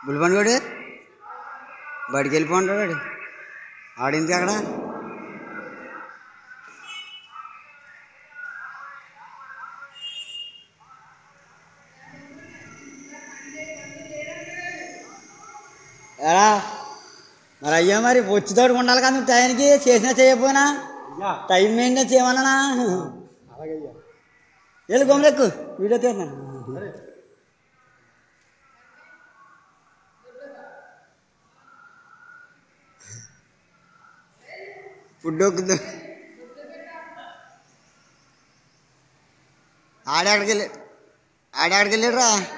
బుల్పండి వాడు బడికి వెళ్ళిపోంటాడు వాడు ఆడింది అక్కడ ఎరా మరి అయ్యా మరి వచ్చి తోడుకు ఉండాలి కదా నువ్వు టైంకి చేసినా చేయకపోయినా టైం మెయింటైన్ చేయమన్నా అలాగయ్యా వెళ్ళి గొమ్మరెక్కు వీడియో తీస్తున్నాను ఫుడ్ ఒక్కుద్దు ఆడెక్కడికి వెళ్ళి ఆడెక్కడికి వెళ్ళాడురా